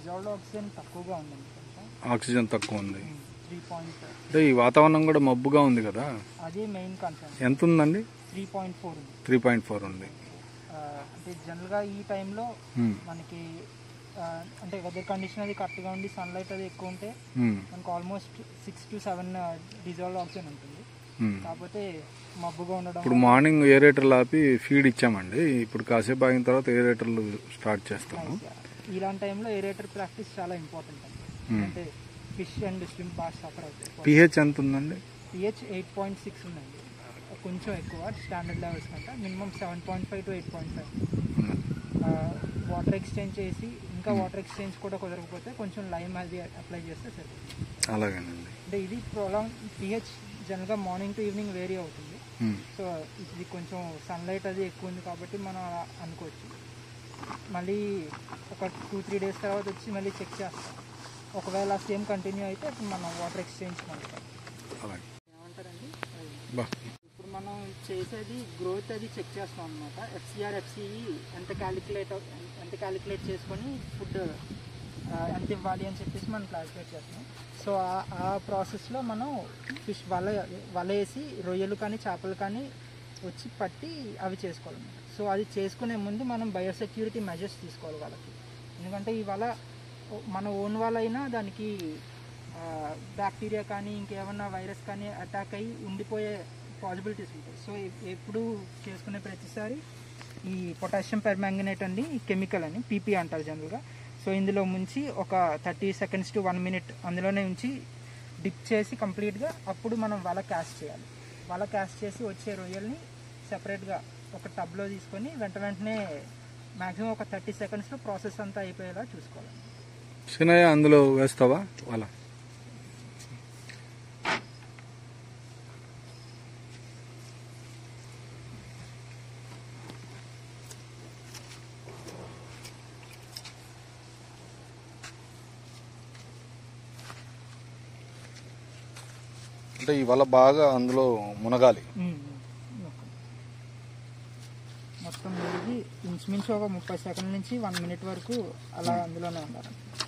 Dissolved oxygen తక్కువగా ఉందండి కొంచెం ఆక్సిజన్ తక్కువ ఉంది త్రీ పాయింట్ అంటే ఈ వాతావరణం కూడా మబ్బుగా ఉంది కదా అది మెయిన్ కన్సర్న్ ఎంత ఉందండి త్రీ పాయింట్ ఫోర్ ఉంది త్రీ పాయింట్ ఫోర్ ఉంది ఆ, అంటే జనరల్గా ఈ టైంలో మ్మ్. మనకి ఆ, అంటే వెదర్ కండిషన్ అది కరెక్ట్గా ఉండి సన్లైట్ అది ఎక్కువ ఉంటే మ్మ్. మనకు almost six to seven dissolve oxygen ఉంటుంది మ్మ్. కాకపోతే మబ్బుగా ఉండడం ఇప్పుడు మార్నింగ్ ఏరేటర్లు ఆపి ఫీడ్ ఇచ్చామండి ఇప్పుడు కాసేపు ఆగిన తర్వాత ఏరేటర్లు స్టార్ట్ చేస్తాము Nice. ఇలాంటి టైంలో ఏరేటర్ ప్రాక్టీస్ చాలా ఇంపార్టెంట్ అండి Hmm. అంటే ఫిష్ అండ్ స్విమ్ బాగా సఫర్ అవుతాయి పిహెచ్ ఎంత ఉందండి పిహెచ్ ఎయిట్ పాయింట్ సిక్స్ ఉందండి కొంచెం ఎక్కువ స్టాండర్డ్ లెవెల్స్ కంటే minimum seven point five to eight point five water exchange చేసి ఇంకా వాటర్ ఎక్స్చేంజ్ కూడా కుదరకపోతే కొంచెం లైమ్ అది అప్లై చేస్తే సరిపోతుంది అలాగేనండి అంటే ఇది ప్రొలాంగ్ పిహెచ్ జనరల్గా మార్నింగ్ టు ఈవినింగ్ వేరీ అవుతుంది మ్మ్. సో ఇది కొంచెం సన్లైట్ అది ఎక్కువ ఉంది కాబట్టి మనం అలా అనుకోవచ్చు మళ్ళీ ఒక టూ త్రీ డేస్ తర్వాత వచ్చి మళ్ళీ చెక్ చేస్తాం ఒకవేళ సేమ్ కంటిన్యూ అయితే అప్పుడు మనం వాటర్ ఎక్స్చేంజ్ ಮಾಡ್తాం అలాగే ఏమంటారండి బా ఇప్పుడు మనం చేసేది గ్రోత్ అది చెక్ చేస్తాం అనమాట ఎఫ్సిఆర్ ఎఫ్సిఈ ఎంత క్యాలిక్యులేట్ ఎంత క్యాలిక్యులేట్ చేసుకొని ఫుడ్ ఎంత ఇవ్వాలి అని చెప్పేసి మనం క్యాలిక్యులేట్ చేస్తాం సో ఆ- ఆ ప్రాసెస్లో మనం ఫిష్ వల వల వేసి రొయ్యలు కానీ చేపలు కానీ వచ్చి పట్టి అవి చేసుకోవాలన్నమాట సో అది చేసుకునే ముందు మనం బయోసెక్యూరిటీ మెజర్స్ తీసుకోవాలి వాళ్ళకి ఎందుకంటే ఈ వల మన ఓన్ వల అయినా దానికి బ్యాక్టీరియా కానీ ఇంకేమన్నా వైరస్ కానీ అటాక్ అయ్యి ఉండిపోయే పాసిబిలిటీస్ ఉంటాయి సో ఎ- ఎప్పుడు చేసుకునే ప్రతిసారి ఈ పొటాషియం పెర్మాంగనేట్ అండి కెమికల్ అని పీపీ అంటారు జనరల్గా సో ఇందులో ముంచి ఒక thirty seconds to one minute అందులోనే ఉంచి డిప్ చేసి కంప్లీట్గా అప్పుడు మనం వల క్యాస్ట్ చేయాలి వల క్యాస్ట్ చేసి వచ్చే రొయ్యల్ని సెపరేట్గా ఒక టబ్లో తీసుకొని వెంట వెంటనే మ్యాక్సిమం ఒక థర్టీ సెకండ్స్లో ప్రాసెస్ అంతా అయిపోయేలా చూసుకోవాలి సినయ్య అందులో వేస్తావా వాళ్ళ అంటే ఈ వల బాగా అందులో మునగాలి మ్మ్. ఓకే. మొత్తం ఇది ఇంచుమించు ఒక ముప్పై సెకండ్ నుంచి వన్ మినిట్ వరకు అలా అందులోనే ఉండాలి